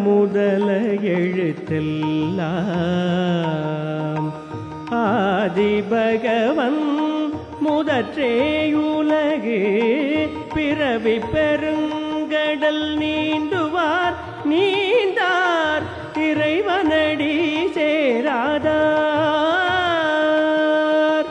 முதல எழுத்தெல்லாம் ஆதி பகவன் முதற்றேயுலகு பிறவி பெருங்கடல் நீந்துவார் நீந்தார் இறைவனடி சேராதார்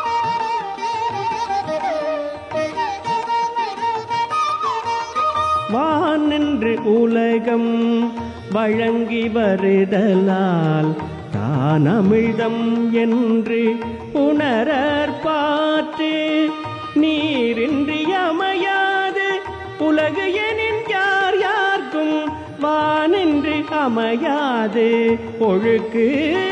வானென்று உலகம் வழங்கி வருதலால் தான் அமிழ்தம் என்று உணரற் பாற்று நீரின்றி அமையாது உலகு எனின் யார் யார்க்கும் வானென்று அமையாது ஒழுக்கு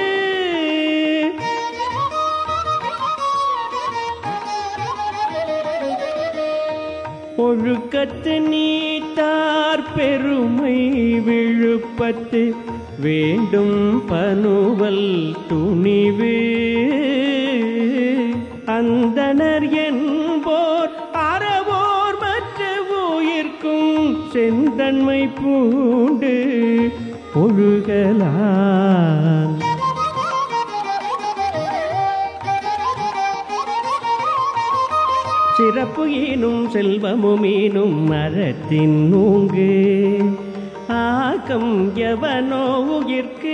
ஒழுக்கத்து நீத்தார் பெருமை விழுப்பத்து வேண்டும் பனுவல் துணிவு அந்தனர் என்போர் அறவோர் மற்ற உயிர்க்கும் செந்தன்மை பூண்டு ஒழுகலாம் சிறப்பு ஈனும் செல்வமும் ஈனும் மரத்தின் நூங்கு ஆக்கம் எவனோ உயிர்க்கு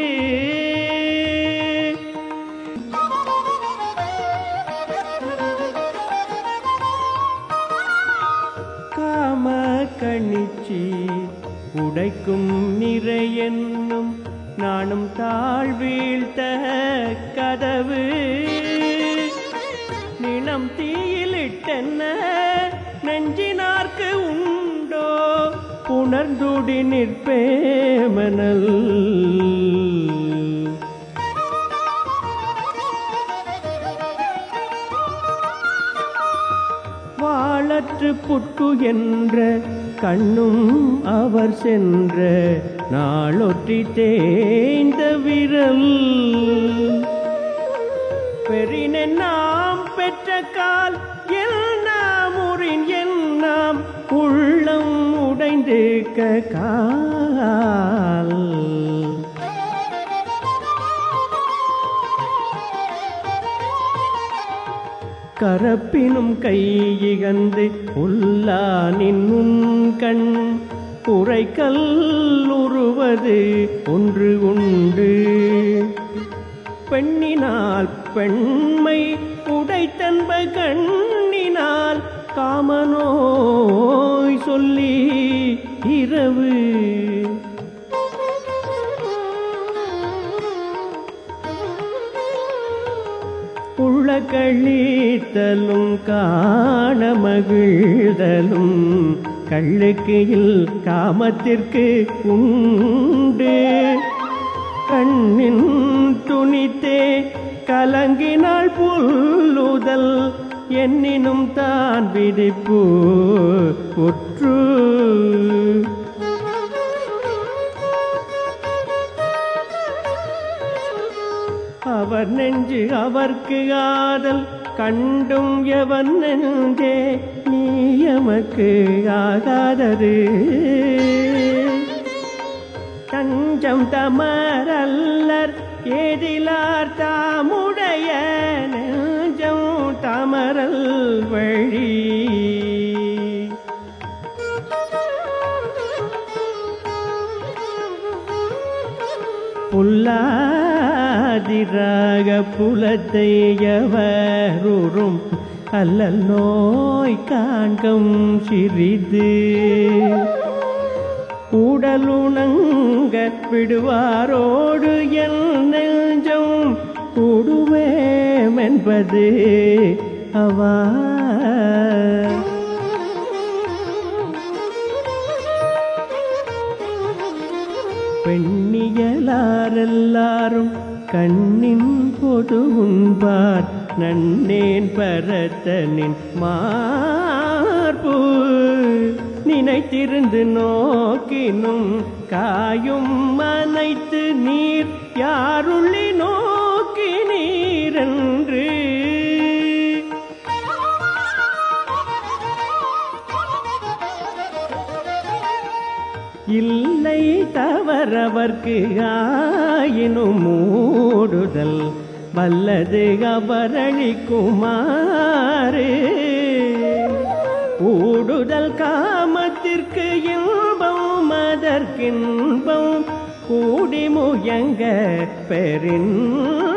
காம கணிச்சி உடைக்கும் நிறை என்னும் நானும் தாழ்வீழ்த்த கதவு நிலம் தீயிலிட்டென்ன நெஞ்சினார்க்கு உண்டோ உணர்ந்துடி நிற்பேமனல் வாழற்று புட்டு என்ற கண்ணும் அவர் சென்ற நாளொற்றி தேய்ந்த விரல் பெரினென் நாம் பெற்ற கால் என்னாமுறின் என்னாம் உள்ளம் உடைந்து கால் கரப்பினும் கையிகந்து உள்ளானின் உன் கண் உரைக்கல் உருவது ஒன்று உண்டு பெண்ணினால் பெண்மை உடைத்தன்ப கண்ணினால் காமனோய் சொல்லி இரவு உள்ள கழித்தலும் காண மகிழ்தலும் கள்ளுக்கு இல் காமத்திற்கு உண்டு கண்ணின் துணித்தே கலங்கினாள் புல்லுதல் என்னினும் தான் விதிப்பு உற்று அவர் நெஞ்சு அவர்க்கு ஆதல் கண்டும் எவன் நெஞ்சே நீ எமக்கு ஆகாதது தஞ்சம் தமரல்லர் ஏதிலார் தாமுடைய நெஞ்சம் தமரல் வழி புல்லாதிராக புலத்தை எவரும் அல்லல் நோய் காண்கம் சிறிது உடலுணங்க விடுவாரோடு என் நெஞ்சம் கூடுவேம் என்பது அவா பெண்ணியலாரெல்லாரும் கண்ணின் பொது உண்பார் நன்னேன் பரத்தனின் மார்பு நினைத்திருந்து நோக்கினும் காயும் அனைத்து நீர் யாருள்ளி நோக்கி நீரென்று இல்லை தவறவர்க்கு ஆயினும் மூடுதல் வல்லது அவரளிக்குமாறு ஊடுதல் காமத்திற்கு இன்பம் அதற்கின்பம் கூடி முயங்க பெரின்